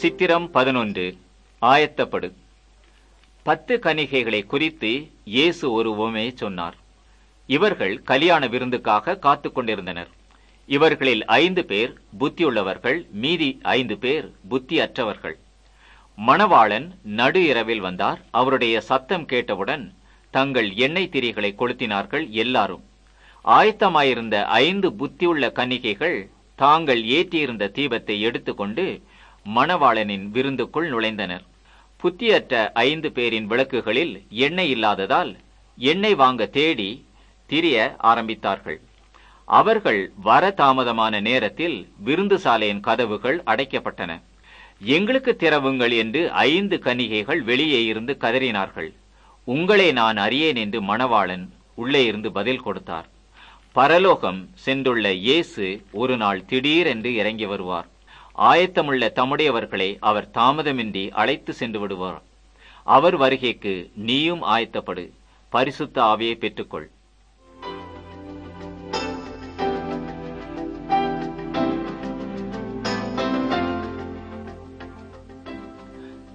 சித்திரம் பதினொன்று ஆயத்தப்படு பத்து கணிகைகளை குறித்து இயேசு ஒரு உவமையை சொன்னார் இவர்கள் கல்யாண விருந்துக்காக காத்துக் கொண்டிருந்தனர் இவர்களில் ஐந்து பேர் புத்தியுள்ளவர்கள் மீதி ஐந்து பேர் புத்தியற்றவர்கள் மணவாளன் நடு இரவில் வந்தார் அவருடைய சத்தம் கேட்டவுடன் தங்கள் எண்ணெய் திரிகளை கொளுத்தினார்கள் எல்லாரும் ஆயத்தமாயிருந்த ஐந்து புத்தியுள்ள கன்னிகைகள் தாங்கள் ஏற்றியிருந்த தீபத்தை எடுத்துக்கொண்டு மணவாளனின் விருந்துக்குள் நுழைந்தனர் புத்தியற்ற ஐந்து பேரின் விளக்குகளில் எண்ணெய் இல்லாததால் எண்ணெய் வாங்க தேடி திரிய ஆரம்பித்தார்கள் அவர்கள் வர தாமதமான நேரத்தில் விருந்து சாலையின் கதவுகள் அடைக்கப்பட்டன எங்களுக்கு திறவுங்கள் என்று ஐந்து கன்னிகைகள் வெளியே இருந்து கதறினார்கள் உங்களை நான் அறியேன் என்று மணவாளன் உள்ளே இருந்து பதில் கொடுத்தார் பரலோகம் சென்றுள்ள இயேசு ஒரு நாள் திடீரென்று இறங்கி வருவார் ஆயத்தமுள்ள தம்முடையவர்களை அவர் தாமதமின்றி அழைத்து சென்று விடுவார் அவர் வருகைக்கு நீயும் ஆயத்தப்படு பரிசுத்த ஆவியை பெற்றுக்கொள்